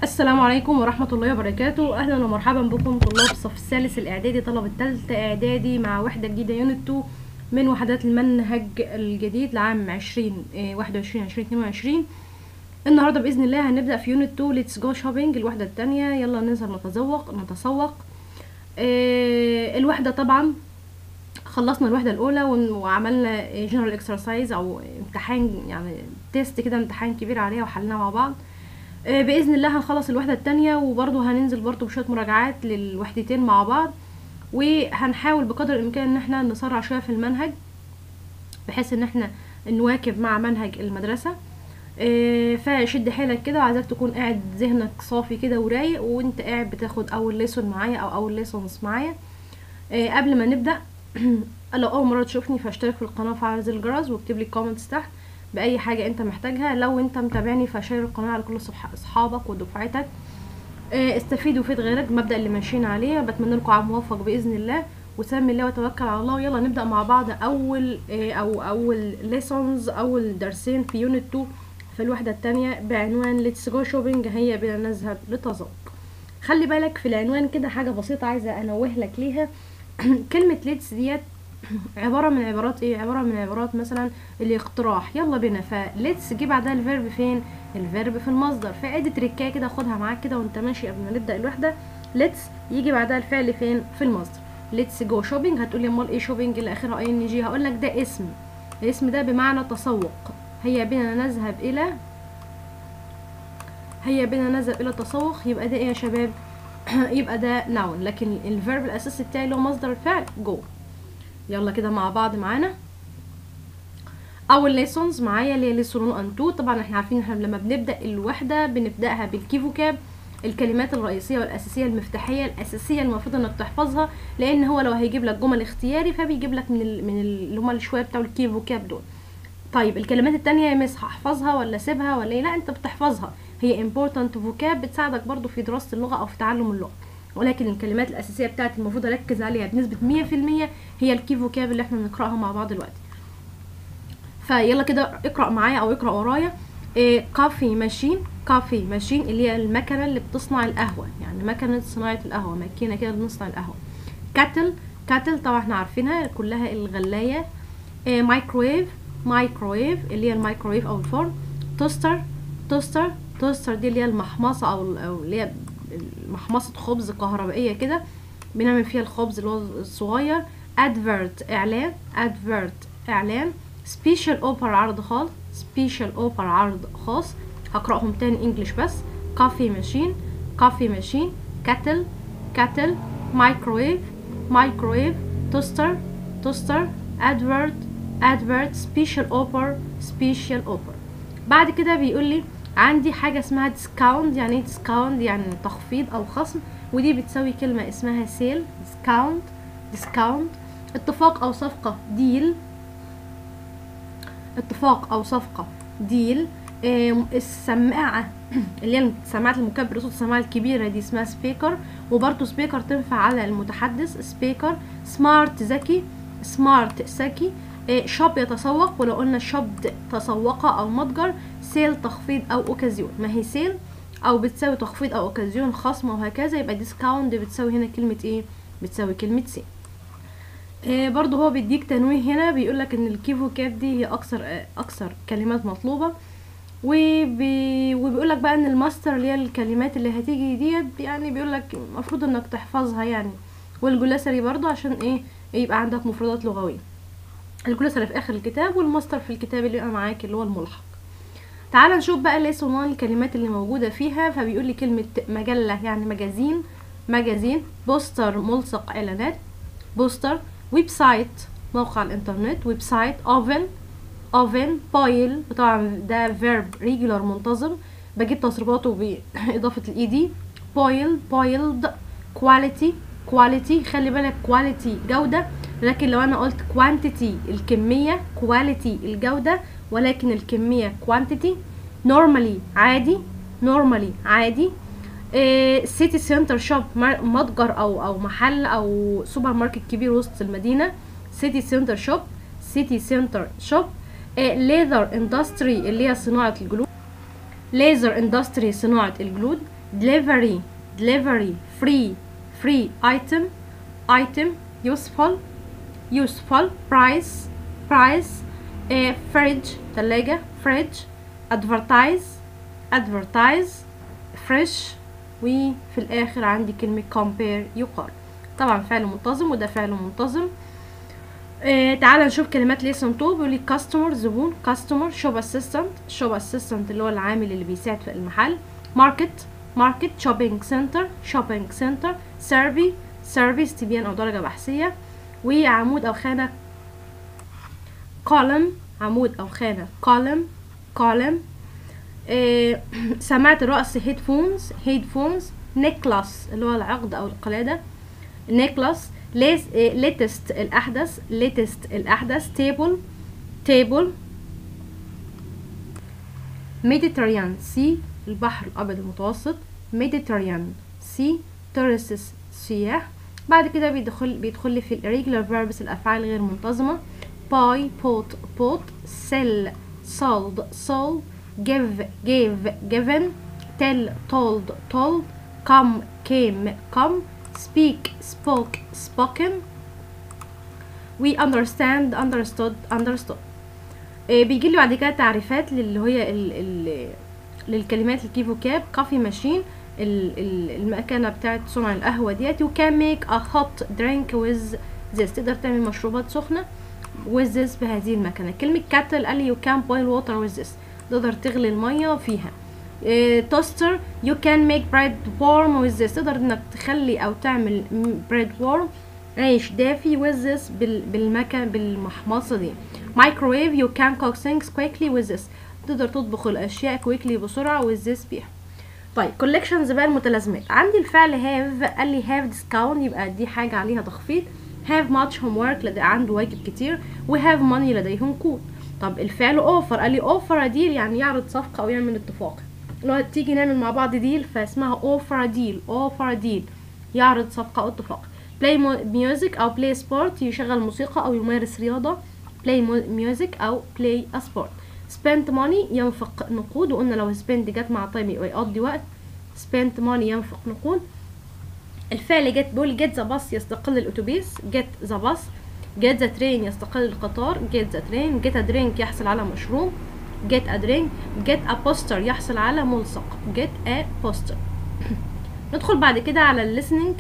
السلام عليكم ورحمة الله وبركاته أهلا ومرحبا بكم طلاب الصف الثالث الإعدادي طلبة التالتة إعدادي مع وحدة جديدة يونت 2 من وحدات المنهج الجديد لعام 20 21 2022 النهاردة بإذن الله هنبدأ في يونت 2 ليتس جو شوبينج الوحدة التانية يلا ننزل نتذوق نتسوق آه، الوحدة طبعا خلصنا الوحدة الأولى ون- وعملنا جنرال اكسرسايز أو امتحان يعني تيست كده امتحان كبير عليها وحلناه مع بعض آه، باذن الله هنخلص الوحده التانية وبرضه هننزل برضه بشويه مراجعات للوحدتين مع بعض وهنحاول بقدر الامكان ان احنا نسرع شويه في المنهج بحيث ان احنا نواكب مع منهج المدرسه آه، فشد حيلك كده وعايزاك تكون قاعد ذهنك صافي كده ورايق وانت قاعد بتاخد اول ليسون معايا او اول ليسونز معايا آه، قبل ما نبدا لو اول مره تشوفني فاشترك في القناه وفعل زر الجرس واكتب لي كومنتس تحت باي حاجه انت محتاجها لو انت متابعني فشير القناه على كل صح- اصحابك ودفعتك آه، استفيد وفيد غيرك المبدا اللي ماشيين عليه بتمنى لكم عام موفق باذن الله وسمي الله وتوكل على الله ويلا نبدا مع بعض اول آه، او اول ليسونز اول درسين في يونت 2 في الوحده الثانيه بعنوان ليتس جو شوبينج هيا بنا نذهب للتذوق خلي بالك في العنوان كده حاجه بسيطه عايزه انوه لك ليها كلمه ليتس ديت عبارة من عبارات ايه عبارة من عبارات مثلا الاقتراح يلا بينا فليتس جه بعدها الفيرب فين الفيرب في المصدر فادي تريكايه كده خدها معاك كده وانت ماشي قبل ما نبدا الوحده ليتس يجي بعدها الفعل فين في المصدر ليتس جو شوبينج هتقولي امال ايه شوبينج اللي اخرها اي ان جي هقول لك ده اسم الاسم ده بمعنى تسوق هيا بنا نذهب الى هيا بنا نذهب الى التسوق يبقى ده ايه يا شباب يبقى ده نون لكن الفيرب الاساسي بتاعي اللي هو مصدر الفعل جو يلا كده مع بعض معانا اول ليسونز معايا اللي هي ليسون 1 and 2 طبعا احنا عارفين احنا لما بنبدا الوحده بنبداها بالكي فوكاب الكلمات الرئيسيه والاساسيه المفتاحيه الاساسيه المفروض انك تحفظها لان هو لو هيجيب لك جمل اختياري فبيجيب لك من ال من ال- اللي هم شويه بتوع الكي فوكاب دول طيب الكلمات التانية يا مس هحفظها ولا اسيبها ولا ايه لا انت بتحفظها هي important vocab بتساعدك برضو في دراسة اللغة او في تعلم اللغة ولكن الكلمات الاساسية بتاعتي المفروض اركز عليها بنسبة 100% هي الكي فوكاب اللي احنا بنقراها مع بعض دلوقتي فيلا كده اقرا معايا او اقرا ورايا إيه كافي ماشين كافي ماشين اللي هي المكنه اللي بتصنع القهوه يعني مكنه صناعه القهوه ماكينه كده بنصنع القهوه كاتل كاتل طبعا احنا عارفينها كلها الغلايه إيه مايكرويف مايكرويف اللي هي المايكرويف او الفرن توستر توستر توستر دي اللي هي المحمصه او أو اللي هي محمصه خبز كهربائيه كده بنعمل فيها الخبز اللي هو الصغير ادفرت اعلان ادفرت اعلان سبيشال اوبر عرض خاص سبيشال اوبر عرض خاص هقراهم تاني انجلش بس كافي ماشين كافي ماشين كاتل كاتل مايكرويف مايكرويف توستر توستر ادفرت ادفرت سبيشال اوبر سبيشال اوبر بعد كده بيقول لي عندي حاجة اسمها ديسكاونت يعني ايه ديسكاونت يعني تخفيض او خصم ودي بتساوي كلمة اسمها سيل ديسكاونت ديسكاونت اتفاق او صفقة ديل اتفاق او صفقة ديل آم، السماعة اللي هي سماعة المكبر صوت السماعة الكبيرة دي اسمها سبيكر وبرضه سبيكر تنفع على المتحدث سبيكر سمارت ذكي سمارت ذكي آه، شوب يتسوق ولو قلنا شوب تسوق او متجر سيل تخفيض او اوكازيون ما هي سيل او بتساوي تخفيض او اوكازيون خصم وهكذا يبقى ديسكاونت بتساوي هنا كلمة ايه بتساوي كلمة سيل آه، برضه هو بيديك تنويه هنا بيقولك ان الكيفو كاب دي هي اكثر آه، اكثر كلمات مطلوبه وبي... وبيقولك بقى ان الماستر اللي هي الكلمات اللي هتيجي ديت يعني بيقولك المفروض انك تحفظها يعني والجلاسري برضه عشان ايه يبقى عندك مفردات لغويه الجلاسري في اخر الكتاب والماستر في الكتاب اللي يبقى معاك اللي هو الملحق تعال نشوف بقى ليسون 1 الكلمات اللي موجوده فيها فبيقول لي كلمه مجله يعني مجازين مجازين بوستر ملصق اعلانات بوستر ويب سايت موقع الانترنت ويب سايت اوفن اوفن بايل طبعا ده فيرب ريجولار منتظم بجيب تصريفاته باضافه الاي دي بايل بايلد كواليتي كواليتي خلي بالك كواليتي جوده لكن لو انا قلت كوانتيتي الكميه كواليتي الجوده ولكن الكميه كوانتيتي نورمالي عادي نورمالي عادي سيتي سنتر شوب متجر او او محل او سوبر ماركت كبير وسط المدينه سيتي سنتر شوب سيتي سنتر شوب ليذر اندستري اللي هي صناعه الجلود ليزر اندستري صناعه الجلود delivery delivery free free item item useful useful price price uh, fridge ثلاجة fridge advertise advertise fresh وفي الآخر عندي كلمة compare يقارن طبعا فعل منتظم وده فعل منتظم آه تعالى نشوف كلمات lesson 2 بيقول لي customer زبون customer shop assistant shop assistant اللي هو العامل اللي بيساعد في المحل market market shopping center shopping center survey survey استبيان أو درجة بحثية وعمود أو خانة column عمود أو خانة column column آه سماعة الرأس headphones headphones necklace اللي هو العقد أو القلادة necklace latest الأحدث latest الأحدث table table Mediterranean Sea البحر الأبيض المتوسط Mediterranean Sea tourists سياح بعد كده بيدخل بيدخل لي في ال irregular verbs الأفعال غير منتظمة buy bought bought sell sold sold give gave given tell told told come came come speak spoke spoken we understand understood understood آه بيجي لي بعد كده تعريفات للي هي ال ال للكلمات الكي فوكاب كافي ماشين المكنه بتاعت صنع القهوه ديت you can make a hot drink with this تقدر تعمل مشروبات سخنه with this بهذه المكنه كلمه كاتل قال لي you can boil water with this تقدر تغلي الميه فيها توستر you can make bread warm with this تقدر انك تخلي او تعمل bread warm عيش دافي with this بال بالمكن بالمحمصه دي microwave you can cook things quickly with this تقدر تطبخ الاشياء quickly بسرعه with this بيها طيب collections بقى المتلازمات عندي الفعل have قال لي have discount يبقى دي حاجه عليها تخفيض have much homework لدي عنده واجب كتير و have money لديهم كود طب الفعل اوفر قال لي اوفر ديل يعني يعرض صفقه او يعمل اتفاق لو تيجي نعمل مع بعض ديل فاسمها اوفر ديل اوفر ديل يعرض صفقه او اتفاق play music او play sport يشغل موسيقى او يمارس رياضه play music او play a sport spend money ينفق نقود وقلنا لو spend جت مع طيب يبقى يقضي وقت spend money ينفق نقود الفعل جت بيقول get the bus يستقل الاتوبيس get the bus get the train يستقل القطار get the train get a drink يحصل على مشروب get a drink get a poster يحصل على ملصق get a poster ندخل بعد كده على الليسننج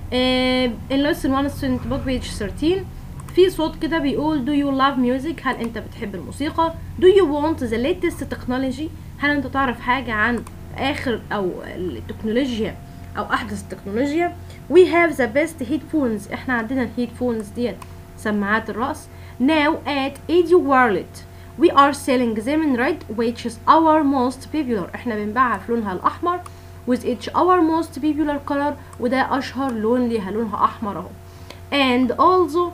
الليسن 1 student book page 13 في صوت كده بيقول do you love music هل انت بتحب الموسيقى do you want the latest technology هل انت تعرف حاجة عن اخر او التكنولوجيا او احدث التكنولوجيا we have the best headphones احنا عندنا الهيدفونز ديت سماعات الرأس now at Edu World we are selling them in red which is our most popular احنا بنبيعها في لونها الاحمر with each our most popular color وده اشهر لون ليها لونها احمر اهو and also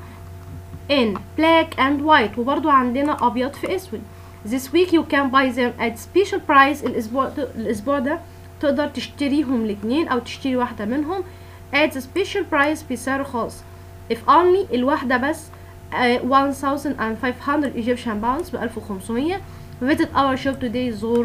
in black and white وبرضو عندنا ابيض في اسود this week you can buy them at special price الاسبوع الاسبوع ده تقدر تشتريهم الاتنين او تشتري واحدة منهم at the special price بسعر خاص if only الواحدة بس uh, 1500 Egyptian pounds ب 1500 visit our shop today زور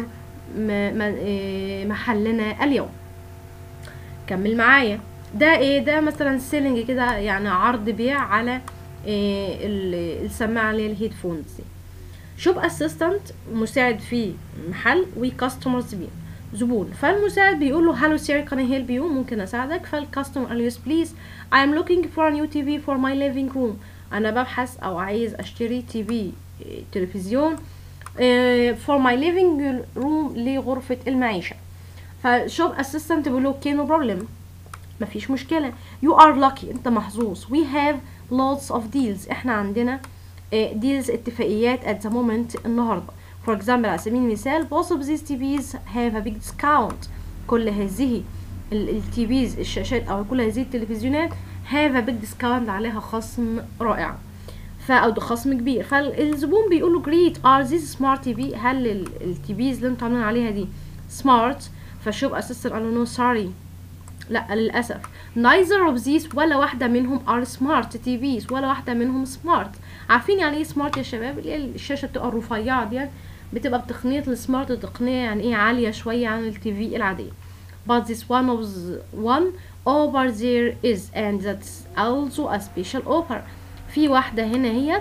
محلنا اليوم كمل معايا ده ايه ده مثلا سيلينج كده يعني عرض بيع على إيه السماعه اللي هي الهيدفونز دي شوب اسيستنت مساعد في محل وكاستمر زبون زبون فالمساعد بيقول له هالو سير كان هيلب يو ممكن اساعدك فالكاستمر قال له يس بليز اي ام لوكينج فور نيو تي في فور ماي ليفينج روم انا ببحث او عايز اشتري تي في تلفزيون فور ماي ليفينج روم لغرفه المعيشه فشوب اسيستنت بيقول له اوكي نو بروبلم مفيش مشكله يو ار لاكي انت محظوظ وي هاف lots of deals احنا عندنا deals اتفاقيات at the moment النهارده for example على سبيل المثال both of these TVs have a big discount كل هذه التي فيز الشاشات او كل هذه التلفزيونات have a big discount عليها خصم رائع ف او خصم كبير فالزبون بيقول له great are these smart TV هل التي فيز اللي انتوا عاملين عليها دي smart فالشوب اسيستنت قال له no sorry لا للاسف neither of these ولا واحدة منهم are smart TVs ولا واحدة منهم smart عارفين يعني ايه smart يا شباب اللي هي الشاشة بتبقى الرفيعة دي بتبقى بتقنية السمارت تقنية يعني ايه عالية شوية عن التي في العادية but this one of the one over there is and that's also a special offer في واحدة هنا هي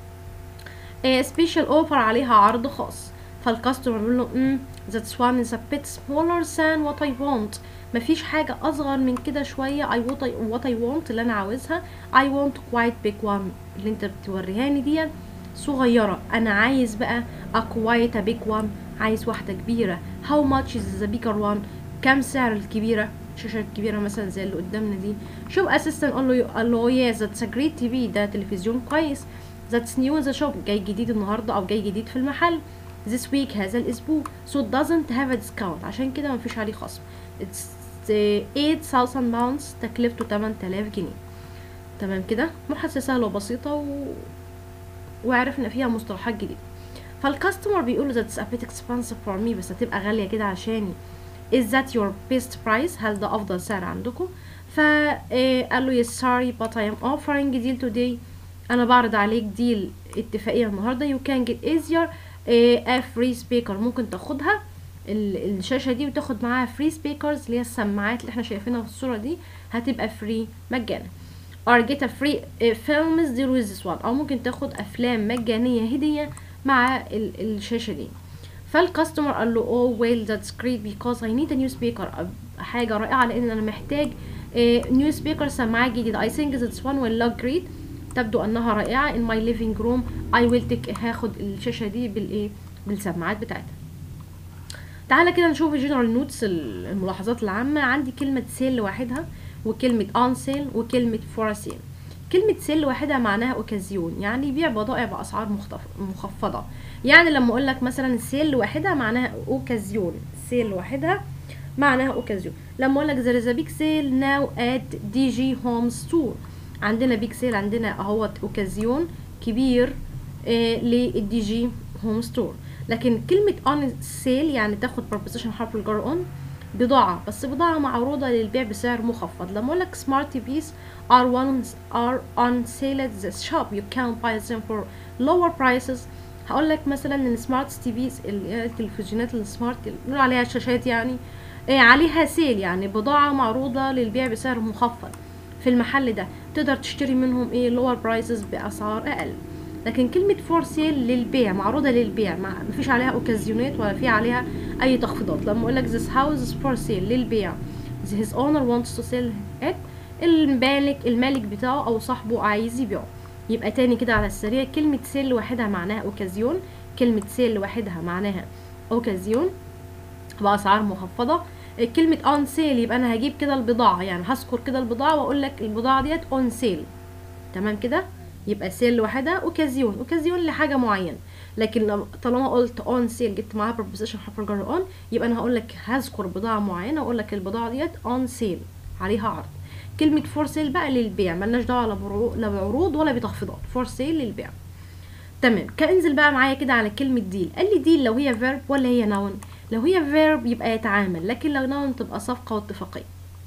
سبيشال اوفر عليها عرض خاص فالكاستمر بيقول له امم that's one is a bit smaller than what I want مفيش حاجة أصغر من كده شوية I what I, what I want اللي أنا عاوزها I want quite big one اللي أنت بتوريهاني دي صغيرة أنا عايز بقى a quite a big one عايز واحدة كبيرة how much is the bigger one كم سعر الكبيرة الشاشة الكبيرة مثلا زي اللي قدامنا دي شوف اسيستنت قال له قال له yes that's a great TV ده تلفزيون كويس that's new in the shop جاي جديد النهاردة أو جاي جديد في المحل this week هذا الأسبوع so it doesn't have a discount عشان كده مفيش عليه خصم it's uh, 8000 pounds تكلفته 8000 جنيه تمام كده محادثة سهلة وبسيطة و... وعرفنا فيها مصطلحات جديدة فالكاستمر بيقول that's a bit expensive for me بس هتبقى غالية كده عشاني is that your best price هل ده أفضل سعر عندكم فقال له yes sorry but I am offering a deal today أنا بعرض عليك ديل اتفاقية النهاردة you can get easier a free speaker ممكن تاخدها الشاشة دي وتاخد معاها free speakers اللي هي السماعات اللي احنا شايفينها في الصورة دي هتبقى free مجانا or get a free films deal with this one أو ممكن تاخد أفلام مجانية هدية مع الشاشة دي فالكاستمر قال له oh well that's great because I need a new speaker حاجة رائعة لأن أنا محتاج new speaker سماعات جديدة I think this one will look great تبدو أنها رائعة in my living room I will take هاخد الشاشة دي بالإيه بالسماعات بتاعتها تعالى كده نشوف الجنرال نوتس الملاحظات العامة عندي كلمة سيل لوحدها وكلمة on sale وكلمة for sale كلمة سيل لوحدها معناها اوكازيون يعني يبيع بضائع بأسعار مخفضة يعني لما اقول لك مثلا سيل لوحدها معناها اوكازيون سيل لوحدها معناها اوكازيون لما اقول لك there is a big sale now at DG Home Store عندنا بيج سيل عندنا اهوت اوكازيون كبير آه للدي جي هوم ستور لكن كلمة on sale يعني تاخد preposition حرف الجر on بضاعة بس بضاعة معروضة للبيع بسعر مخفض لما اقول لك smart TVs are one are on sale at the shop you can buy them for lower prices هقول لك مثلا ان سمارت تيفيز التلفزيونات السمارت اللي بنقول عليها شاشات يعني إيه عليها سيل يعني بضاعة معروضة للبيع بسعر مخفض في المحل ده تقدر تشتري منهم ايه lower prices بأسعار أقل لكن كلمة فور سيل للبيع معروضة للبيع ما مفيش عليها اوكازيونات ولا في عليها أي تخفيضات لما أقول لك this house is for sale للبيع his owner wants to sell it المالك المالك بتاعه أو صاحبه عايز يبيعه يبقى تاني كده على السريع كلمة سيل لوحدها معناها اوكازيون كلمة سيل لوحدها معناها اوكازيون بأسعار مخفضة كلمة اون سيل يبقى انا هجيب كده البضاعة يعني هذكر كده البضاعة واقول لك البضاعة ديت اون سيل تمام كده يبقى سيل لوحدها اوكازيون اوكازيون لحاجة معينة لكن طالما قلت اون سيل جبت معاها preposition حرف الجر اون يبقى انا هقول لك هذكر بضاعة معينة واقول لك البضاعة ديت اون سيل عليها عرض كلمة فور سيل بقى للبيع ملناش دعوة لا بعروض ولا بتخفيضات فور سيل للبيع تمام كانزل بقى معايا كده على كلمة ديل قال لي ديل لو هي فيرب ولا هي نون لو هي فيرب يبقى يتعامل لكن لو نون تبقى صفقة واتفاقية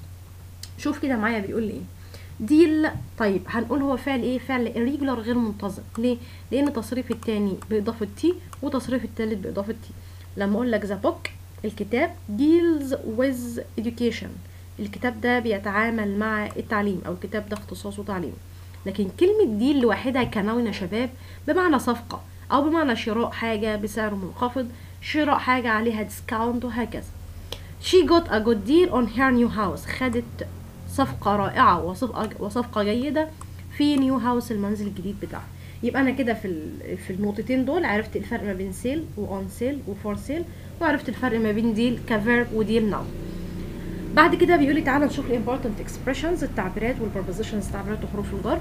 شوف كده معايا بيقول لي ايه ديل طيب هنقول هو فعل ايه فعل irregular غير منتظم ليه لان تصريف التاني باضافة تي وتصريف التالت باضافة تي لما اقول لك ذا book الكتاب deals with education الكتاب ده بيتعامل مع التعليم او الكتاب ده اختصاصه تعليم لكن كلمة ديل لوحدها كنون يا شباب بمعنى صفقة او بمعنى شراء حاجة بسعر منخفض شراء حاجة عليها ديسكاونت وهكذا she got a good deal on her new house خدت صفقة رائعة وصفقة, وصفقة جيدة في نيو هاوس المنزل الجديد بتاعها يبقى انا كده في في النقطتين دول عرفت الفرق ما بين سيل واون سيل وفور سيل وعرفت الفرق ما بين ديل كفيرب وديل ناو بعد كده بيقول لي تعالى نشوف الامبورتنت اكسبريشنز التعبيرات والبروبوزيشنز تعبيرات وحروف الجر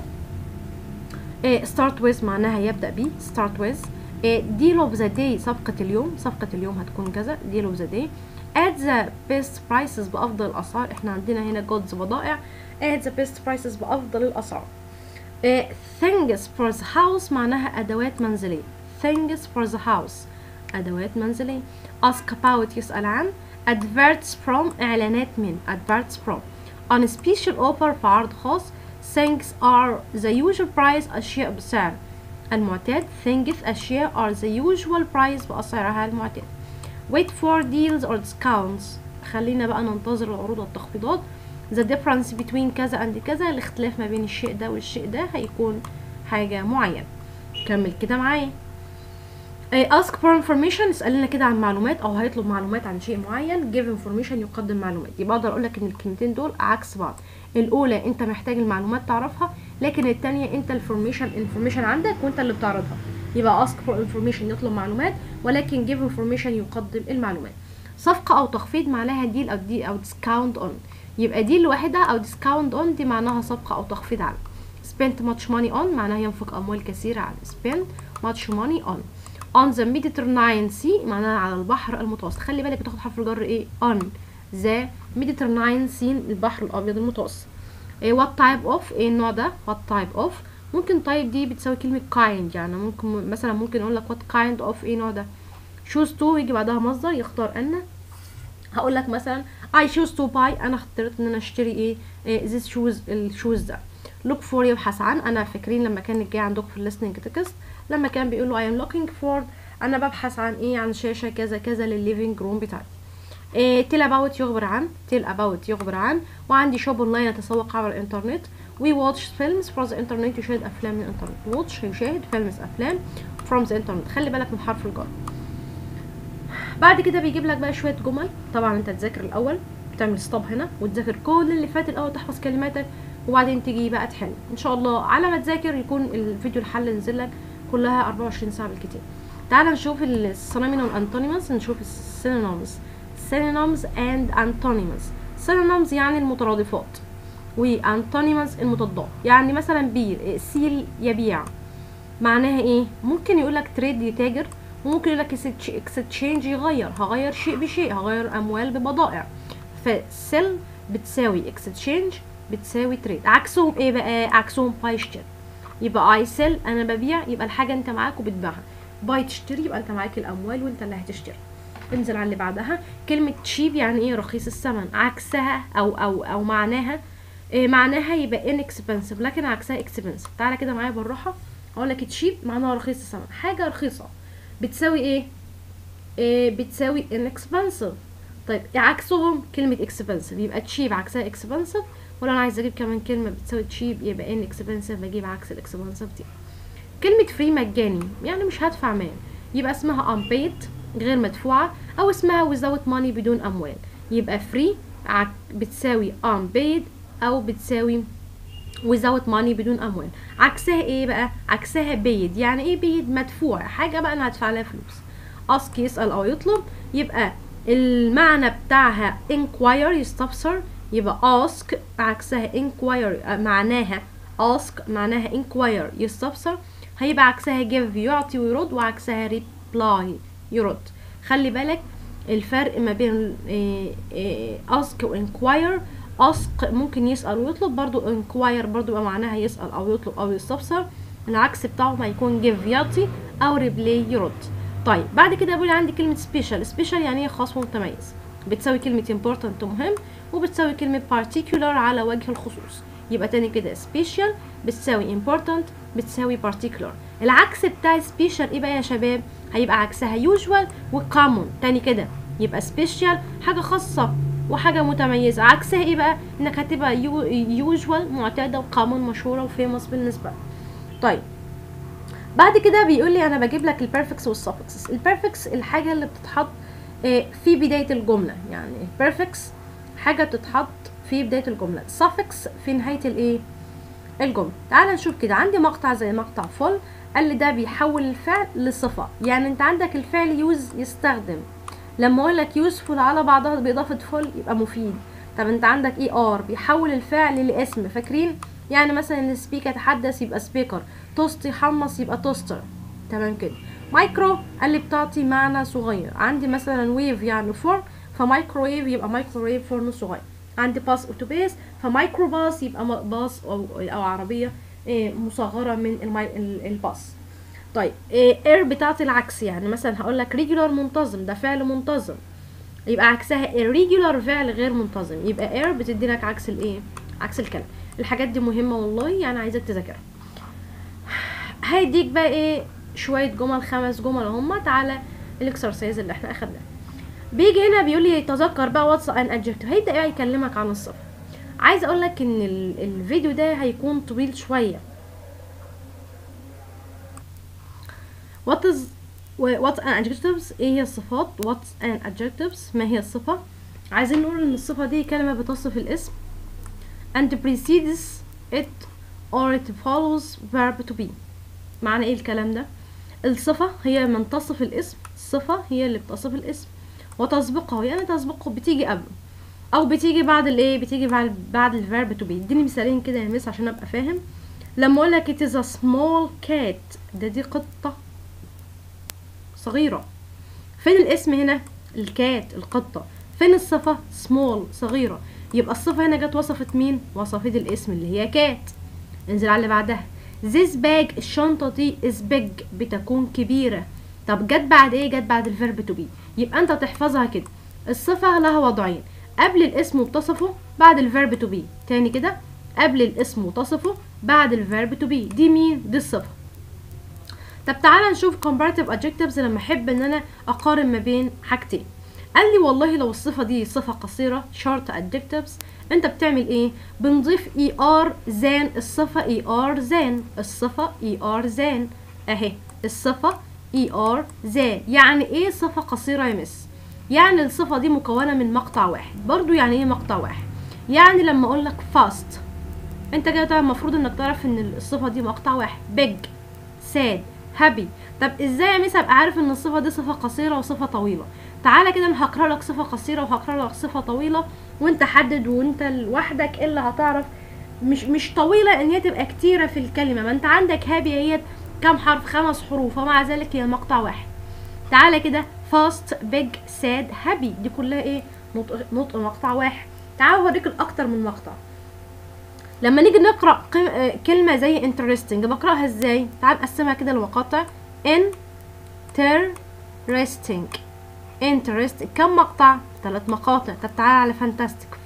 إيه start with معناها يبدأ بيه start with إيه deal of the day صفقة اليوم صفقة اليوم هتكون كذا deal of the day at the best prices بأفضل الأسعار احنا عندنا هنا goods بضائع at the best prices بأفضل الأسعار إيه things for the house معناها أدوات منزلية things for the house أدوات منزلية ask about يسأل عن adverts from إعلانات من adverts from on special offer في عرض خاص things are the usual price أشياء بسعر المعتاد things أشياء are the usual price بأسعارها المعتاد wait for deals or discounts خلينا بقى ننتظر العروض والتخفيضات the difference between كذا and كذا الاختلاف ما بين الشيء ده والشيء ده هيكون حاجة معينة كمل كده معايا إيه، ask for information اسألنا كده عن معلومات او هيطلب معلومات عن شيء معين give information يقدم معلومات يبقى اقدر اقول لك ان الكلمتين دول عكس بعض الاولى انت محتاج المعلومات تعرفها لكن التانية انت الفورميشن انفورميشن عندك وانت اللي بتعرضها يبقى ask for information يطلب معلومات ولكن give information يقدم المعلومات صفقة او تخفيض معناها ديل او دي او discount on يبقى ديل لوحدها او discount on دي معناها صفقة او تخفيض على spend much money on معناها ينفق اموال كثيرة على spend much money on on the Mediterranean Sea معناها على البحر المتوسط خلي بالك بتاخد حرف الجر ايه on the Mediterranean Sea البحر الابيض المتوسط إيه what type of ايه النوع ده what type of ممكن type دي بتساوي كلمة kind يعني ممكن مثلا ممكن اقول لك what kind of ايه النوع ده choose to يجي بعدها مصدر يختار ان هقول لك مثلا I choose to buy انا اخترت ان انا اشتري ايه, إيه this shoes الشوز ده look for يبحث عن انا فاكرين لما كان جاي عندكم في listening text لما كان بيقول له I am looking for انا ببحث عن ايه عن شاشة كذا كذا للليفينج روم بتاعتي إيه tell about يخبر عن tell about يخبر عن وعندي شوب اونلاين اتسوق عبر الانترنت we watch films from the internet يشاهد افلام من الانترنت watch يشاهد films افلام from the internet خلي بالك من حرف الجر بعد كده بيجيب لك بقى شويه جمل طبعا انت تذاكر الاول تعمل ستوب هنا وتذاكر كل اللي فات الاول تحفظ كلماتك وبعدين تيجي بقى تحل ان شاء الله على ما تذاكر يكون الفيديو الحل نزل لك كلها 24 ساعه بالكتير تعال نشوف السينونيمز والانتونيمز نشوف السينونيمز synonyms and antonyms synonyms يعني المترادفات وانتونيمز المضادات يعني مثلا بير سيل يبيع معناها ايه ممكن يقول لك تريد يتاجر وممكن يقول لك اكستشينج يغير هغير شيء بشيء هغير اموال ببضائع فسيل بتساوي اكستشينج بتساوي تريد عكسهم ايه بقى عكسهم باي اشتري يبقى اي سيل انا ببيع يبقى الحاجه انت معاك وبتبيعها باي تشتري يبقى انت معاك الاموال وانت اللي هتشتري انزل على اللي بعدها كلمة تشيب يعني ايه رخيص الثمن عكسها او او او معناها إيه معناها يبقى inexpensive لكن عكسها expensive تعالى كده معايا بالراحة اقول لك تشيب معناها رخيص الثمن حاجة رخيصة بتساوي ايه, إيه بتساوي inexpensive طيب عكسهم كلمة expensive يبقى تشيب عكسها expensive ولا انا عايزه اجيب كمان كلمة بتساوي تشيب يبقى inexpensive بجيب عكس الاكسبنسيف دي كلمة فري مجاني يعني مش هدفع مال يبقى اسمها unpaid غير مدفوعة أو اسمها without money بدون أموال يبقى free بتساوي unpaid أو بتساوي without money بدون أموال عكسها ايه بقى عكسها paid يعني ايه paid مدفوع حاجة بقى أنا هدفع لها فلوس ask يسأل أو يطلب يبقى المعنى بتاعها inquire يستفسر يبقى ask عكسها inquire معناها ask معناها inquire يستفسر هيبقى عكسها give يعطي ويرد وعكسها reply يرد خلي بالك الفرق ما بين ask و inquire ask ممكن يسأل ويطلب برضو inquire برضو يبقى معناها يسأل أو يطلب أو يستفسر العكس بتاعه ما يكون give يعطي أو reply يرد طيب بعد كده بقول عندي كلمة special special يعني ايه خاص ومتميز بتساوي كلمة important مهم وبتساوي كلمة particular على وجه الخصوص يبقى تاني كده special بتساوي important بتساوي particular العكس بتاع special ايه بقى يا شباب هيبقى عكسها usual و common تاني كده يبقى special حاجة خاصة وحاجة متميزة عكسها ايه بقى انك هتبقى usual معتادة و common مشهورة و famous بالنسبة طيب بعد كده بيقول لي انا بجيب لك البرفكس والسفكس البرفكس الحاجة اللي بتتحط في بداية الجملة يعني البرفكس حاجة بتتحط في بداية الجملة suffix في نهاية الايه الجملة تعال نشوف كده عندي مقطع زي مقطع فول قال لي ده بيحول الفعل لصفة يعني انت عندك الفعل يوز يستخدم لما اقول لك يوسفول على بعضها باضافة فول يبقى مفيد طب انت عندك اي ار بيحول الفعل لاسم فاكرين يعني مثلا السبيك يتحدث يبقى سبيكر توست يحمص يبقى توستر تمام كده مايكرو قال لي بتعطي معنى صغير عندي مثلا ويف يعني فورم فمايكروويف يبقى مايكروويف فرن صغير عندي باص اوتوبيس فمايكرو باص يبقى باص او او عربيه مصغره من المي... الباص طيب اير بتاعتي العكس يعني مثلا هقول لك ريجولار منتظم ده فعل منتظم يبقى عكسها irregular فعل غير منتظم يبقى اير بتدي لك عكس الايه عكس الكلام الحاجات دي مهمه والله يعني عايزك تذاكرها هيديك بقى ايه شويه جمل خمس جمل هم على الاكسرسايز اللي احنا اخدناه بيجي هنا بيقول لي تذكر بقى واتس ان ادجكتيف هيبدا بقى يكلمك عن الصفه عايز اقول لك ان ال- الفيديو ده هيكون طويل شويه what is what an adjectives ايه هي الصفات what an adjectives ما هي الصفه عايزين نقول ان الصفه دي كلمه بتصف الاسم and precedes it or it follows verb to be معنى ايه الكلام ده الصفة هي من تصف الاسم الصفة هي اللي بتصف الاسم وتسبقه يعني تسبقه بتيجي قبله او بتيجي بعد الايه بتيجي بعد بعد الفيرب تو بي اديني مثالين كده يا مس عشان ابقى فاهم لما اقول لك it is a small cat ده دي قطة صغيرة فين الاسم هنا الكات القطة فين الصفة small صغيرة يبقى الصفة هنا جت وصفت مين وصفت الاسم اللي هي كات انزل على اللي بعدها this bag الشنطة دي is big بتكون كبيرة طب جت بعد ايه جت بعد الفيرب تو بي يبقى انت تحفظها كده الصفة لها وضعين قبل الاسم وتصفه بعد الفيرب تو بي تاني كده قبل الاسم وتصفه بعد الفيرب تو بي دي مين دي الصفة طب تعالى نشوف comparative adjectives لما احب ان انا اقارن ما بين حاجتين قال لي والله لو الصفة دي صفة قصيرة short adjectives انت بتعمل ايه بنضيف اي ار زان الصفة اي ار زان الصفة اي ار زان اهي الصفة اي ار زان يعني ايه صفة قصيرة يا مس يعني الصفة دي مكونة من مقطع واحد برضو يعني ايه مقطع واحد يعني لما اقول لك fast انت كده المفروض انك تعرف ان الصفة دي مقطع واحد big sad happy طب ازاي يا مس ابقى عارف ان الصفة دي صفة قصيرة وصفة طويلة تعالى كده انا هقرا لك صفة قصيرة وهقرا لك صفة طويلة وانت حدد وانت لوحدك اللي هتعرف مش مش طويلة ان هي تبقى كتيرة في الكلمة ما انت عندك هابي هي كام حرف خمس حروف ومع ذلك هي مقطع واحد تعالى كده fast big sad happy دي كلها ايه نطق, نطق مقطع واحد تعال اوريك الاكتر من مقطع لما نيجي نقرا قم- آه، كلمه زي interesting بقراها ازاي تعال نقسمها كده لمقاطع interesting interest كم مقطع ثلاث مقاطع طب تعال على fantastic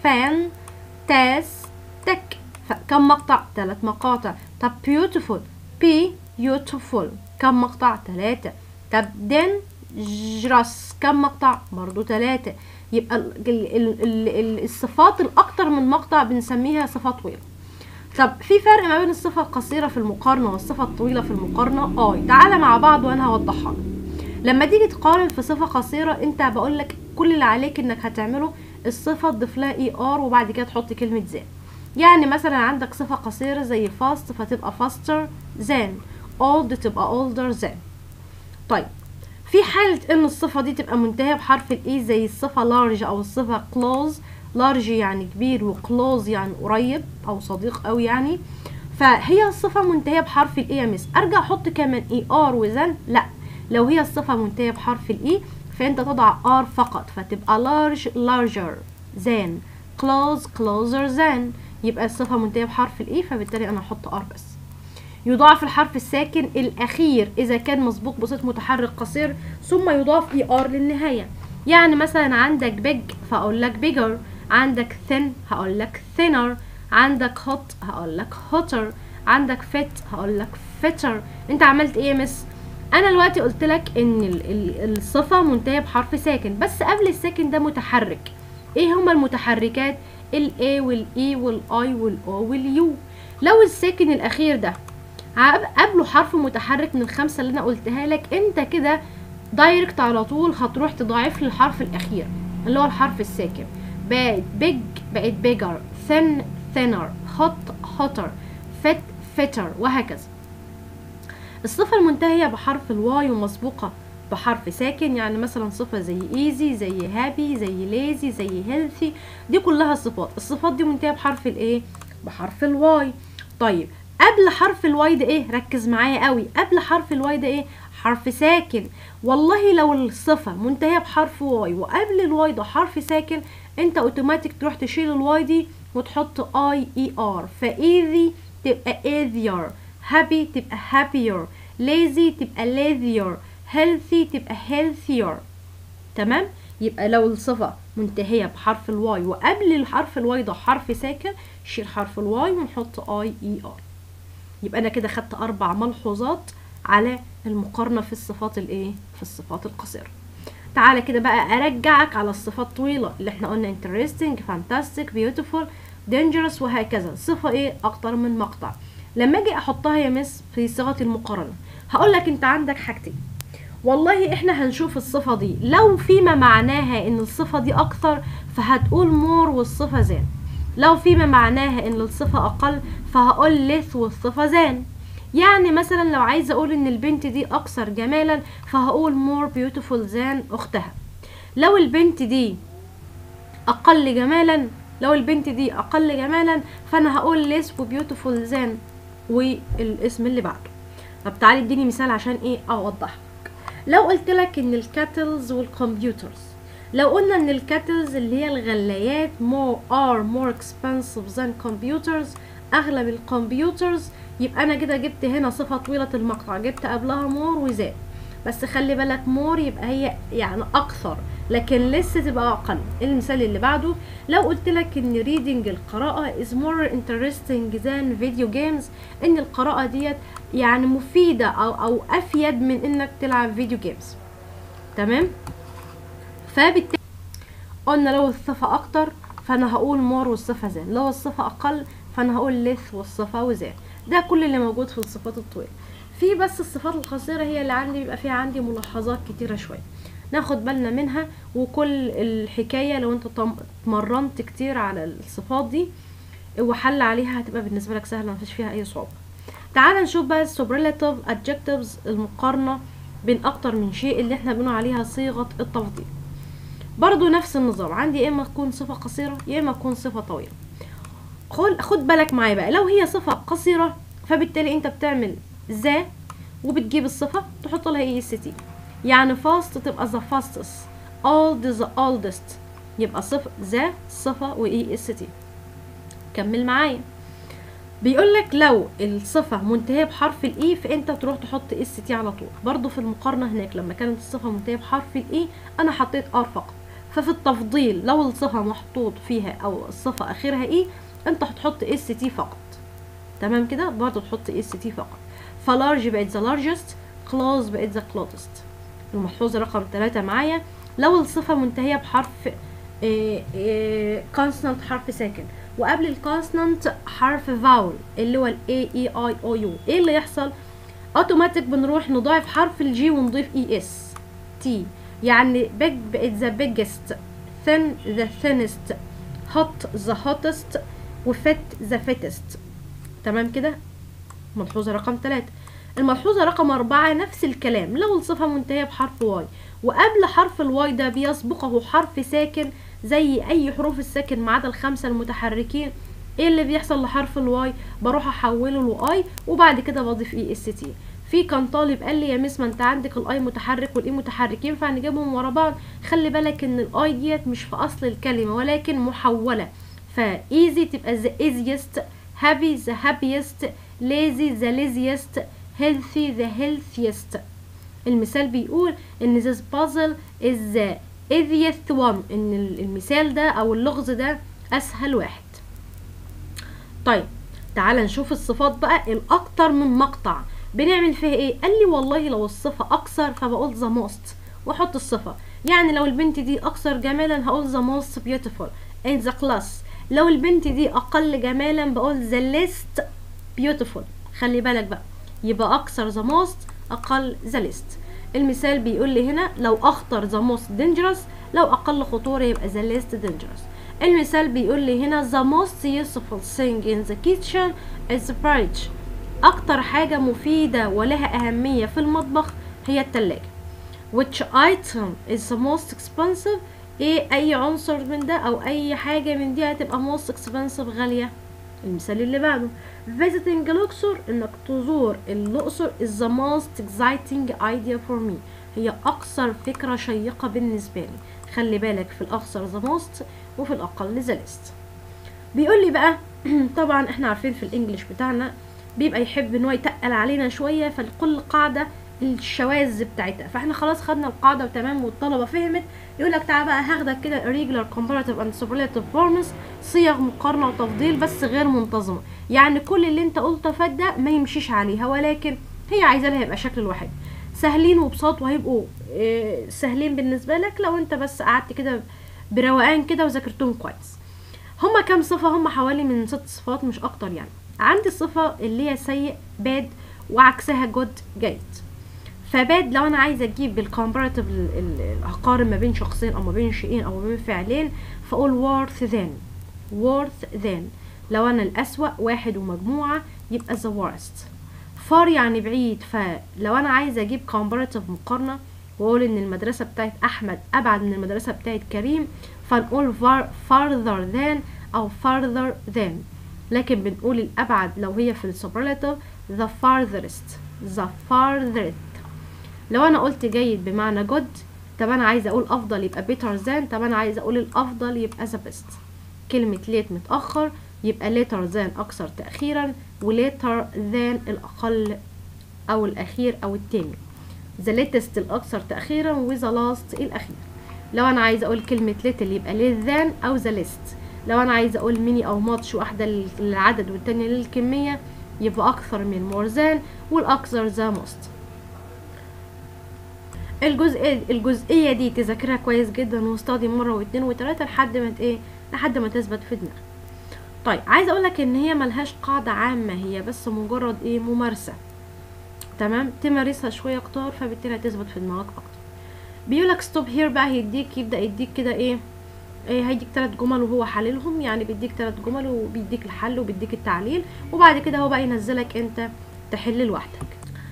fantastic ف- كم مقطع ثلاث مقاطع طب beautiful beautiful كم مقطع ثلاثة طب dangerous كم مقطع برضو ثلاثة يبقى ال ال ال ال ال الصفات الأكتر من مقطع بنسميها صفة طويلة طب في فرق ما بين الصفة القصيرة في المقارنة والصفة الطويلة في المقارنة اه تعالى مع بعض وانا هوضحها لك. لما تيجي تقارن في صفة قصيرة انت بقول لك كل اللي عليك انك هتعمله الصفة تضيف لها اي ار وبعد كده تحط كلمة زان يعني مثلا عندك صفة قصيرة زي fast فتبقى faster than old تبقى older than طيب في حالة ان الصفة دي تبقى منتهية بحرف الاي زي الصفة large او الصفة close large يعني كبير وclose يعني قريب او صديق او يعني فهي الصفة منتهية بحرف الاي يا مس ارجع احط كمان اي ار وزن لا لو هي الصفة منتهية بحرف الاي فانت تضع ار فقط فتبقى large larger than close closer than يبقى الصفة منتهية بحرف الاي فبالتالي انا هحط ار بس يضاف الحرف الساكن الأخير إذا كان مسبوق بصوت متحرك قصير ثم يضاف اي ار للنهاية يعني مثلا عندك big فأقول لك bigger عندك thin هقول لك thinner عندك hot هقول لك hotter عندك fit هقول لك fitter انت عملت ايه يا مس انا دلوقتي قلت لك ان ال- ال- الصفة منتهية بحرف ساكن بس قبل الساكن ده متحرك ايه هما المتحركات ال A وال E وال I وال O وال U لو الساكن الاخير ده عب- قبله حرف متحرك من الخمسة اللي انا قلتها لك انت كده دايركت على طول هتروح تضاعف لي الحرف الاخير اللي هو الحرف الساكن بقت big بقت bigger thin thinner hot hotter fit fitter وهكذا الصفة المنتهية بحرف الواي ومسبوقة بحرف ساكن يعني مثلا صفة زي easy زي happy زي lazy زي healthy دي كلها صفات الصفات دي منتهية بحرف الايه بحرف الواي طيب قبل حرف الواي ده ايه ركز معايا قوي قبل حرف الواي ده ايه حرف ساكن والله لو الصفة منتهية بحرف واي وقبل الواي ده حرف ساكن انت اوتوماتيك تروح تشيل الواي دي وتحط اي اي ار فايزي تبقى easier happy تبقى happier lazy تبقى lazier healthy تبقى healthier تمام يبقى لو الصفة منتهية بحرف الواي وقبل الحرف الواي ده حرف ساكن شيل حرف الواي ونحط اي اي ار يبقى انا كده خدت اربع ملحوظات على المقارنة في الصفات الايه في الصفات القصيرة تعالى كده بقى ارجعك على الصفات الطويله اللي احنا قلنا interesting fantastic beautiful dangerous وهكذا صفه ايه اكتر من مقطع لما اجي احطها يا مس في صيغه المقارنه هقول لك انت عندك حاجتين والله احنا هنشوف الصفة دي لو فيما معناها ان الصفة دي اكثر فهتقول مور والصفة زان لو فيما معناها ان الصفة اقل فهقول لث والصفة زان يعني مثلا لو عايزة اقول ان البنت دي اكثر جمالا فهقول more beautiful than اختها لو البنت دي اقل جمالا لو البنت دي اقل جمالا فانا هقول less وبيوتيفول than والاسم اللي بعده طب تعالي اديني مثال عشان ايه اوضح لو قلت لك ان الكاتلز والكمبيوترز لو قلنا ان الكاتلز اللي هي الغلايات more are more expensive than computers اغلى من الكمبيوترز يبقى انا كده جبت هنا صفة طويلة المقطع جبت قبلها مور وزاد بس خلي بالك مور يبقى هي يعني اكثر لكن لسه تبقى اقل المثال اللي بعده لو قلت لك ان reading القراءة is more interesting than video games ان القراءة ديت يعني مفيدة او او افيد من انك تلعب فيديو جيمز تمام فبالتالي قلنا لو الصفة اكتر فانا هقول مور والصفة زان لو الصفة اقل فانا هقول لث والصفة وزان ده كل اللي موجود في الصفات الطويلة في بس الصفات القصيرة هي اللي عندي بيبقى فيها عندي ملاحظات كتيرة شوية ناخد بالنا منها وكل الحكاية لو انت اتمرنت كتير على الصفات دي وحل عليها هتبقى بالنسبة لك سهلة مفيش فيها اي صعوبة تعال نشوف بقى السوبرلاتيف adjectives المقارنة بين اكتر من شيء اللي احنا بنقول عليها صيغة التفضيل برضو نفس النظام عندي يا اما تكون صفة قصيرة يا اما تكون صفة طويلة خد خد بالك معايا بقى لو هي صفة قصيرة فبالتالي انت بتعمل ذا وبتجيب الصفة تحط لها اي اس تي يعني fast تبقى the fastest old the oldest يبقى صفة ذا صفة واي اس تي كمل معايا بيقول لك لو الصفة منتهية بحرف الاي فانت تروح تحط اس تي على طول برضو في المقارنة هناك لما كانت الصفة منتهية بحرف الاي انا حطيت ار فقط ففي التفضيل لو الصفة محطوط فيها او الصفة اخرها اي انت هتحط اس تي فقط تمام كده برضو تحط اس تي فقط فلارج بقت ذا لارجست كلوز بقت ذا كلوزست الملحوظة رقم ثلاثة معايا لو الصفة منتهية بحرف كونسونانت حرف ساكن وقبل الكونسونانت حرف فاول اللي هو الاي اي اي او يو ايه اللي يحصل اوتوماتيك بنروح نضاعف حرف الجي ونضيف اي اس تي يعني big بقت ذا biggest thin the thinnest hot the hottest وفت the fittest تمام كده ملحوظة رقم ثلاثة الملحوظة رقم أربعة نفس الكلام لو الصفة منتهية بحرف واي وقبل حرف الواي ده بيسبقه حرف ساكن زي أي حروف الساكن ما عدا الخمسة المتحركين ايه اللي بيحصل لحرف الواي بروح احوله لاي وبعد كده بضيف اي اس تي في كان طالب قال لي يا مس ما انت عندك الاي متحرك والاي متحرك ينفع نجيبهم ورا بعض خلي بالك ان الاي ديت مش في اصل الكلمه ولكن محوله فايزي تبقى the easiest happy the happiest lazy the laziest healthy the healthiest المثال بيقول ان this puzzle is the easiest one ان المثال ده او اللغز ده اسهل واحد طيب تعال نشوف الصفات بقى الاكتر من مقطع بنعمل فيها ايه قال لي والله لو الصفة اكثر فبقول the most واحط الصفة يعني لو البنت دي اكثر جمالا هقول the most beautiful in the class لو البنت دي اقل جمالا بقول the least beautiful خلي بالك بقى يبقى اكثر the most اقل the least المثال بيقول لي هنا لو اخطر the most dangerous لو اقل خطورة يبقى the least dangerous المثال بيقول لي هنا the most useful thing in the kitchen is the fridge اكتر حاجة مفيدة ولها اهمية في المطبخ هي التلاجة which item is the most expensive ايه اي عنصر من ده او اي حاجة من دي هتبقى most expensive غالية المثال اللي بعده visiting الأقصر انك تزور الأقصر is the most exciting idea for me هي اكثر فكرة شيقة بالنسبة لي خلي بالك في الاكثر the most وفي الاقل the least بيقول لي بقى طبعا احنا عارفين في الانجليش بتاعنا بيبقى يحب ان هو يتقل علينا شويه فلكل قاعده الشواذ بتاعتها فاحنا خلاص خدنا القاعده وتمام والطلبه فهمت يقول لك تعالى بقى هاخدك كده irregular comparative and superlative forms صيغ مقارنه وتفضيل بس غير منتظمه يعني كل اللي انت قلته فات ده ما يمشيش عليها ولكن هي عايزه لها يبقى شكل الواحد سهلين وبساط وهيبقوا آه، سهلين بالنسبه لك لو انت بس قعدت كده بروقان كده وذاكرتهم كويس هما كام صفه هما حوالي من ست صفات مش اكتر يعني عندي الصفه اللي هي سيء باد وعكسها جود جيد فباد لو انا عايزه اجيب الكومباراتيف اقارن ما بين شخصين او ما بين شيئين او ما بين فعلين فاقول worth than worth than لو انا الاسوأ واحد ومجموعه يبقى the worst far يعني بعيد فلو انا عايزه اجيب comparative مقارنه واقول ان المدرسه بتاعت احمد ابعد من المدرسه بتاعت كريم فنقول far- farther than او farther than لكن بنقول الابعد لو هي في السوبرلاتيف the farthest the farthest لو انا قلت جيد بمعنى good طب انا عايزه اقول افضل يبقى better than طب انا عايزه اقول الافضل يبقى the best كلمة late متأخر يبقى later than أكثر تأخيرا و later than الأقل أو الأخير أو التاني the latest الأكثر تأخيرا و the last الأخير لو أنا عايزة أقول كلمة little يبقى less than أو the least لو أنا عايزة أقول mini أو much واحدة للعدد والتانية للكمية يبقى أكثر من more than والأكثر the most الجزء الجزئية دي تذاكرها كويس جدا واستخدم مرة واتنين وتلاتة لحد ما ت- ايه لحد ما تثبت في دماغك طيب عايزة اقولك ان هي ملهاش قاعدة عامة هي بس مجرد ايه ممارسة تمام تمارسها شوية اكتر فبالتالي هتثبت في دماغك اكتر بيقولك ستوب هير بقى هيديك يبدأ يديك كده ايه إيه هيديك تلات جمل وهو حللهم يعني بيديك تلات جمل وبيديك الحل وبيديك التعليل وبعد كده هو بقى ينزلك انت تحل لوحدك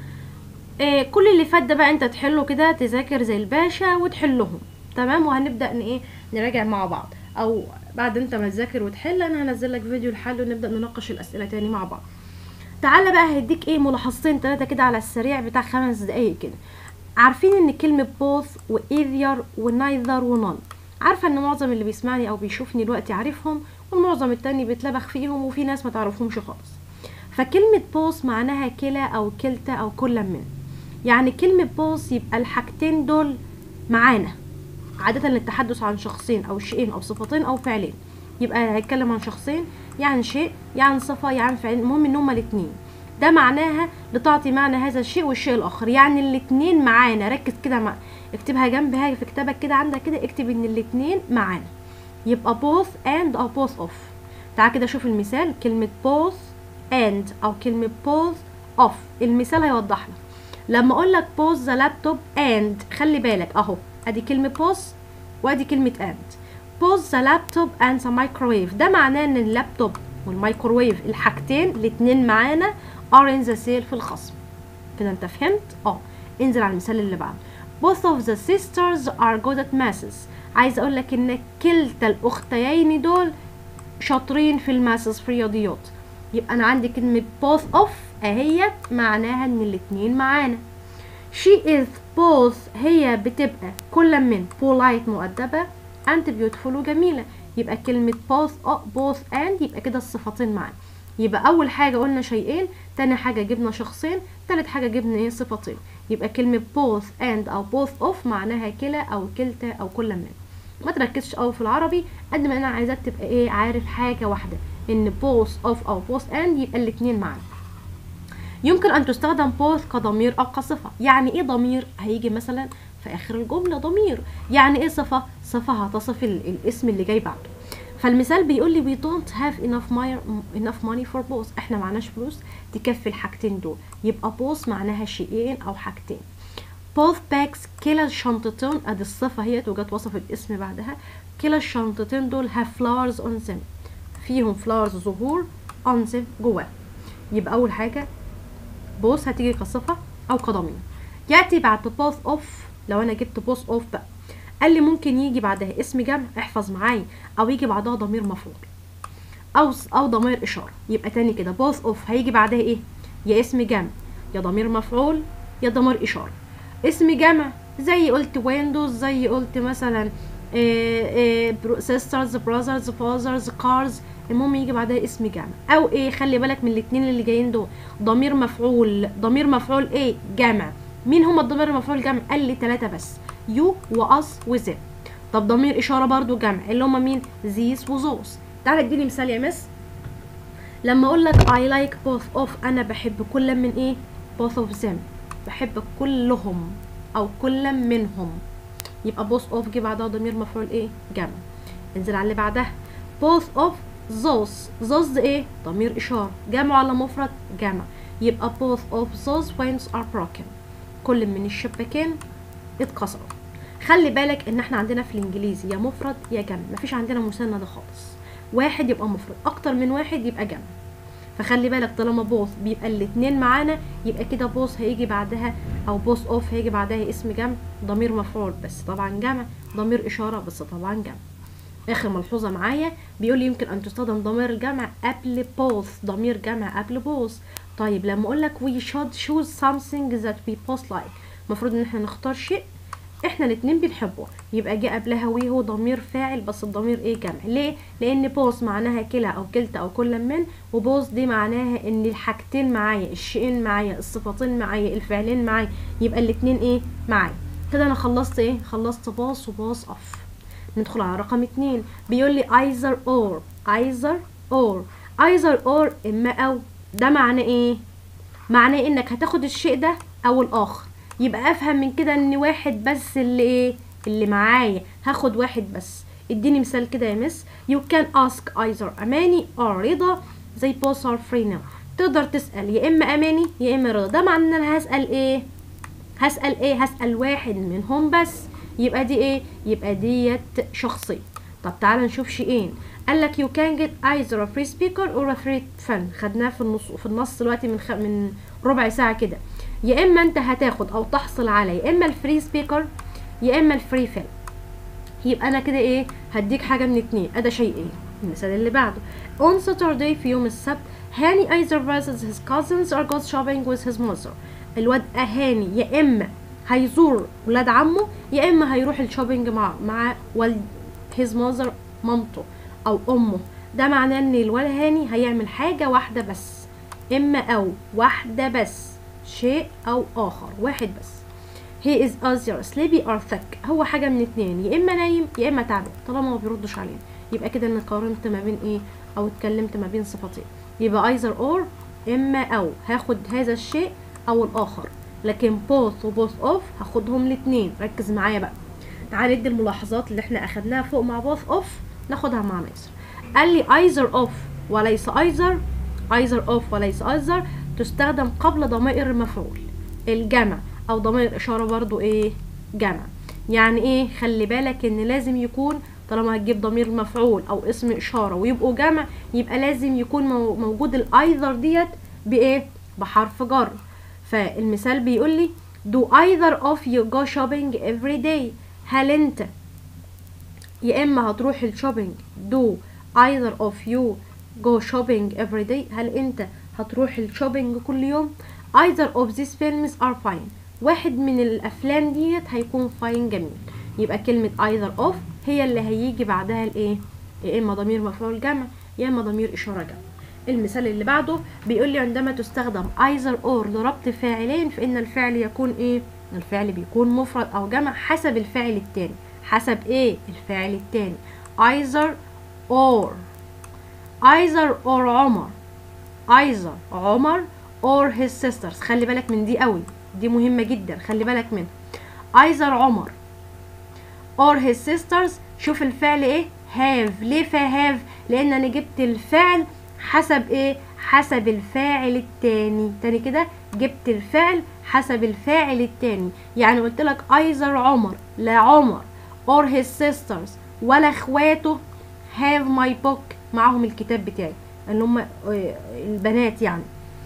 إيه كل اللي فات ده بقى انت تحله كده تذاكر زي الباشا وتحلهم تمام وهنبدا ان ايه نراجع مع بعض او بعد انت ما تذاكر وتحل انا هنزل لك فيديو الحل ونبدا نناقش الاسئله تاني مع بعض تعالى بقى هيديك ايه ملاحظتين ثلاثه كده على السريع بتاع خمس دقايق كده عارفين ان كلمه both وايذير ونايذر ونون عارفه ان معظم اللي بيسمعني او بيشوفني دلوقتي عارفهم والمعظم التاني بيتلبخ فيهم وفي ناس ما تعرفهمش خالص فكلمه both معناها كلا او كلتا او كل من يعني كلمة بوث يبقى الحاجتين دول معانا عادة للتحدث عن شخصين أو شيئين أو صفتين أو فعلين يبقى هيتكلم عن شخصين يعني شيء يعني صفة يعني فعل المهم ان هما الاتنين ده معناها لتعطي معنى هذا الشيء والشيء الآخر يعني الاتنين معانا ركز كده مع اكتبها جنب حاجة في كتابك كده عندك كده اكتب ان الاتنين معانا يبقى both and أو both of تعال كده شوف المثال كلمة both and أو كلمة both of المثال هيوضح لك لما اقول لك pause the laptop and خلي بالك اهو ادي كلمه pause وادي كلمه and pause the laptop and the microwave ده معناه ان اللابتوب والميكروويف الحاجتين الاتنين معانا are in the sale في الخصم كده انت فهمت اه انزل على المثال اللي بعده both of the sisters are good at masses عايز اقول لك ان كلتا الاختيين دول شاطرين في الماسز في الرياضيات يبقى انا عندي كلمه both of اهي معناها ان الاتنين معانا she is both هي بتبقى كل من polite مؤدبة and beautiful وجميلة يبقى كلمة both both and يبقى كده الصفتين معانا يبقى أول حاجة قلنا شيئين تاني حاجة جبنا شخصين تالت حاجة جبنا ايه صفتين يبقى كلمة both and أو both of معناها كلا أو كلتا أو كل من ما تركزش أوي في العربي قد ما أنا عايزاك تبقى ايه عارف حاجة واحدة إن both of أو both and يبقى الاتنين معانا يمكن أن تستخدم both كضمير أو كصفة يعني إيه ضمير هيجي مثلا في آخر الجملة ضمير يعني إيه صفة صفة هتصف ال- الاسم اللي جاي بعده فالمثال بيقول لي we don't have enough money, enough money for both احنا معناش فلوس تكفي الحاجتين دول يبقى both معناها شيئين أو حاجتين both bags كلا الشنطتين ادي الصفة هي وجت وصفت اسم بعدها كلا الشنطتين دول have flowers on them فيهم flowers زهور on them جواه يبقى أول حاجة بوث هتيجي كصفة أو كضمير يأتي بعد both of لو أنا جبت both of بقى قال لي ممكن يجي بعدها اسم جمع احفظ معايا أو يجي بعدها ضمير مفعول أو أو ضمير إشارة يبقى تاني كده both of هيجي بعدها إيه يا اسم جمع يا ضمير مفعول يا ضمير إشارة اسم جمع زي قلت ويندوز زي قلت مثلا سيسترز براذرز فازرز كارز المهم يجي بعدها اسم جمع او ايه خلي بالك من الاتنين اللي جايين دول ضمير مفعول ضمير مفعول ايه جمع مين هما الضمير المفعول جمع قال لي ثلاثة بس يو واس وذم طب ضمير اشاره برضو جمع اللي هما مين ذيس وذوس تعالى اديني مثال يا مس لما اقول لك I like both of انا بحب كل من ايه both of them بحب كلهم او كل منهم يبقى both of جه بعدها ضمير مفعول ايه جمع انزل على اللي بعدها both of those those ايه ضمير اشاره جمع ولا مفرد جمع يبقى both of those wings are broken كل من الشباكين اتكسروا خلي بالك ان احنا عندنا في الانجليزي يا مفرد يا جمع مفيش عندنا مثنى ده خالص واحد يبقى مفرد اكتر من واحد يبقى جمع فخلي بالك طالما بوث بيبقى الاتنين معانا يبقى كده بوث هيجي بعدها او بوث اوف هيجي بعدها اسم جمع ضمير مفعول بس طبعا جمع ضمير اشاره بس طبعا جمع اخر ملحوظه معايا بيقول لي يمكن ان تستخدم ضمير الجمع قبل both ضمير جمع قبل both طيب لما اقول لك we should choose something that we both like المفروض ان احنا نختار شيء احنا الاتنين بنحبه يبقى جه قبلها وي هو ضمير فاعل بس الضمير ايه جمع ليه لان بوز معناها كلا او كلتا او كل من وبوز دي معناها ان الحاجتين معايا الشيئين معايا الصفتين معايا الفعلين معايا يبقى الاتنين ايه معايا كده انا خلصت ايه خلصت باص وباص اوف ندخل على رقم اتنين بيقول لي either or either or either or اما او ده معناه ايه معناه انك هتاخد الشيء ده او الاخر يبقى افهم من كده ان واحد بس اللي ايه اللي معايا هاخد واحد بس اديني مثال كده يا مس you can ask either اماني or رضا زي both are free now تقدر تسأل يا اما اماني يا اما رضا ده معناه ان انا هسأل ايه هسأل ايه هسأل واحد منهم بس يبقى دي ايه يبقى ديت شخصية طب تعالى نشوف شيئين قال لك you can get either a free speaker or a free fan خدناه في النص في النص دلوقتي من خ... من ربع ساعة كده يا اما انت هتاخد او تحصل على يا اما الفري سبيكر يا اما الفري فيلم يبقى انا كده ايه هديك حاجه من اتنين ادا شيء ايه المثال اللي بعده on Saturday في يوم السبت هاني either visits his cousins or goes shopping with his mother الواد هاني يا اما هيزور ولاد عمه يا اما هيروح الشوبينج مع مع والد his mother مامته او امه ده معناه ان الولد هاني هيعمل حاجه واحده بس اما او واحده بس شيء او اخر واحد بس he is either sleepy or thick هو حاجة من اتنين يا اما نايم يا اما تعبان طالما ما بيردش علينا يبقى كده انا قارنت ما بين ايه او اتكلمت ما بين صفتين يبقى either or اما او هاخد هذا الشيء او الاخر لكن both و both of هاخدهم الاتنين ركز معايا بقى تعال ندي الملاحظات اللي احنا اخدناها فوق مع both of ناخدها مع ميسر قال لي either of وليس either either of وليس either تستخدم قبل ضمائر المفعول الجمع او ضمائر اشاره برضو ايه جمع يعني ايه خلي بالك ان لازم يكون طالما هتجيب ضمير مفعول او اسم اشاره ويبقوا جمع يبقى لازم يكون موجود الايذر ديت بايه بحرف جر فالمثال بيقول لي do either of you go shopping every day هل انت يا اما هتروح الشوبينج do either of you go shopping every day هل انت هتروح الشوبينج كل يوم either of these films are fine واحد من الافلام ديت هيكون fine جميل يبقى كلمة either of هي اللي هيجي بعدها الايه يا اما ضمير مفعول جمع يا اما ضمير اشارة جمع المثال اللي بعده بيقول لي عندما تستخدم either or لربط فاعلين فان الفعل يكون ايه الفعل بيكون مفرد او جمع حسب الفاعل التاني حسب ايه الفاعل التاني either or either or عمر either عمر or his sisters خلي بالك من دي قوي دي مهمة جدا خلي بالك منها either عمر or his sisters شوف الفعل ايه have ليه فا have لان انا جبت الفعل حسب ايه حسب الفاعل التاني تاني كده جبت الفعل حسب الفاعل التاني يعني قلت لك either عمر لا عمر or his sisters ولا اخواته have my book معاهم الكتاب بتاعي اللي هم البنات يعني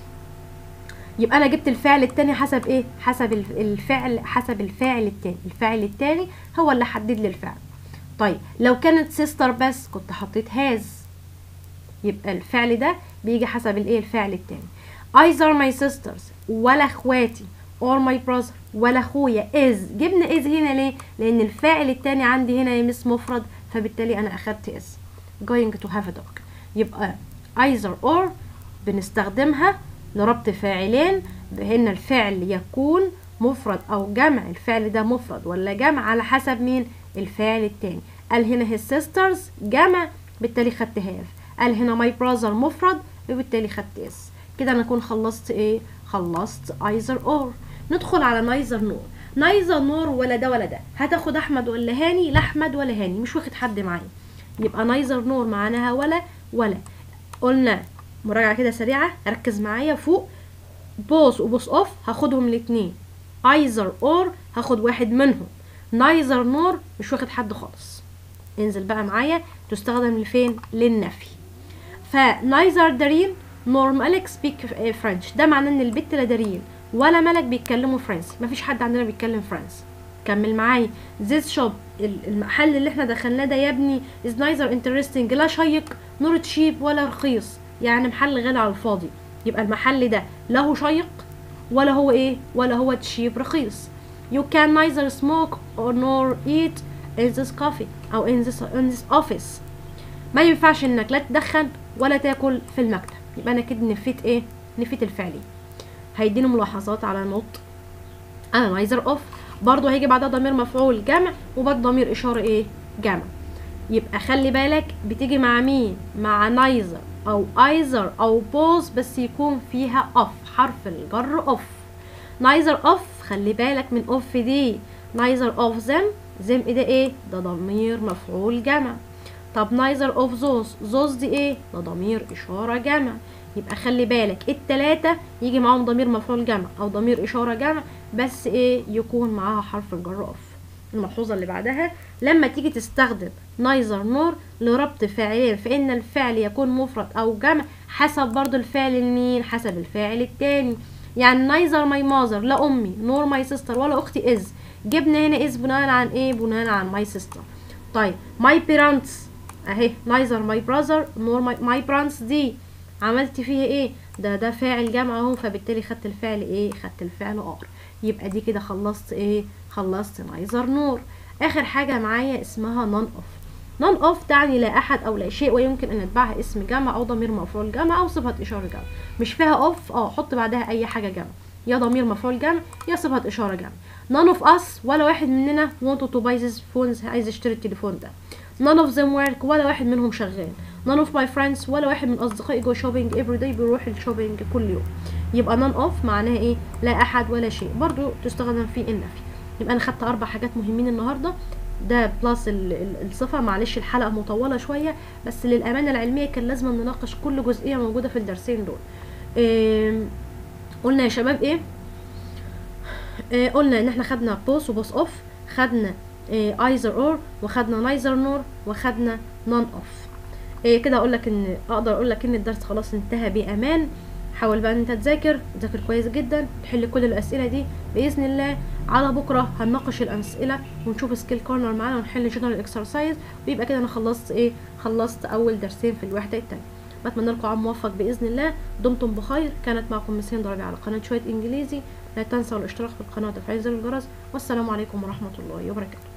يبقى انا جبت الفعل التاني حسب ايه حسب الفعل حسب الفاعل التاني الفاعل التاني هو اللي حدد لي الفعل طيب لو كانت سيستر بس كنت حطيت هاز يبقى الفعل ده بيجي حسب الايه الفعل التاني either my sisters ولا اخواتي or my brother ولا اخويا is جبنا is هنا ليه لان الفاعل التاني عندي هنا يمس مفرد فبالتالي انا اخدت is going to have a dog يبقى either or بنستخدمها لربط فاعلين بان الفعل يكون مفرد او جمع الفعل ده مفرد ولا جمع على حسب مين الفاعل التاني قال هنا his sisters جمع بالتالي خدت have قال هنا my brother مفرد وبالتالي خدت is كده انا اكون خلصت ايه خلصت either or ندخل على نايزر نور نايزر نور ولا ده ولا ده هتاخد احمد ولا هاني لا احمد ولا هاني مش واخد حد معايا يبقى نايزر نور معناها ولا ولا قلنا مراجعه كده سريعه ركز معايا فوق بوس وبوس اوف هاخدهم الاتنين ايزر اور هاخد واحد منهم نايزر نور مش واخد حد خالص انزل بقى معايا تستخدم لفين للنفي فنايزر دارين نور ملك سبيك فرنش ده معناه ان البت لا دارين ولا ملك بيتكلموا فرنسي مفيش حد عندنا بيتكلم فرنسي كمل معايا this shop المحل اللي احنا دخلناه ده يا ابني is neither interesting لا شيق نور تشيب ولا رخيص يعني محل غالي على الفاضي يبقى المحل ده لا هو شيق ولا هو ايه ولا هو تشيب رخيص you can neither smoke or nor eat in this coffee او in this, in this office ما ينفعش انك لا تدخن ولا تاكل في المكتب يبقى انا كده نفيت ايه نفيت الفعلي هيديني ملاحظات على النطق analyzer of برضو هيجي بعدها ضمير مفعول جمع وبعد ضمير اشاره ايه جمع يبقى خلي بالك بتيجي مع مين مع نايزر او ايزر او بوز بس يكون فيها اوف حرف الجر اوف نايزر اوف خلي بالك من اوف دي نايزر اوف زم زم ده ايه ده ضمير مفعول جمع طب نايزر اوف زوز زوز دي ايه ده ضمير اشاره جمع يبقى خلي بالك التلاتة يجي معاهم ضمير مفعول جمع او ضمير اشاره جمع بس ايه يكون معاها حرف الجر اوف الملحوظة اللي بعدها لما تيجي تستخدم نايزر نور لربط فاعلين فإن الفعل يكون مفرد أو جمع حسب برضو الفعل لمين حسب الفاعل التاني يعني نايزر ماي ماذر لا أمي نور ماي سيستر ولا أختي إز جبنا هنا إز بناء عن إيه بناء عن ماي سيستر طيب ماي بيرانتس أهي نايزر ماي براذر نور ماي برانتس دي عملت فيها إيه ده ده فاعل جمع اهو فبالتالي خدت الفعل ايه خدت الفعل ار يبقى دي كده خلصت ايه خلصت نايزر نور اخر حاجه معايا اسمها نون اوف نون اوف تعني لا احد او لا شيء ويمكن ان نتبعها اسم جمع او ضمير مفعول جمع او صفه اشاره جمع مش فيها اوف اه حط بعدها اي حاجه جمع يا ضمير مفعول جمع يا صفه اشاره جمع none اوف اس ولا واحد مننا wanted to buy this phones عايز يشتري التليفون ده none of them work ولا واحد منهم شغال none of my friends ولا واحد من اصدقائي جو shopping every day بيروح الشوبينج كل يوم يبقى none of معناها ايه لا احد ولا شيء برضو تستخدم في النفي يبقى انا خدت اربع حاجات مهمين النهارده ده بلس ال- ال- الصفه معلش الحلقه مطوله شويه بس للامانه العلميه كان لازم نناقش كل جزئيه موجوده في الدرسين دول إيه قلنا يا شباب ايه إيه قلنا ان احنا خدنا بوس وبوس اوف خدنا إيه ايزر اور وخدنا نايزر نور وخدنا نون اوف إيه كده اقول لك ان اقدر اقول لك ان الدرس خلاص انتهى بامان حاول بقى ان انت تذاكر تذاكر كويس جدا تحل كل الاسئله دي باذن الله على بكره هنناقش الاسئله ونشوف سكيل كورنر معانا ونحل جنرال اكسرسايز ويبقى كده انا خلصت ايه خلصت اول درسين في الوحده الثانيه بتمنى لكم عام موفق باذن الله دمتم بخير كانت معكم مسين درجه على قناه شويه انجليزي لا تنسوا الاشتراك في القناه وتفعيل زر الجرس والسلام عليكم ورحمه الله وبركاته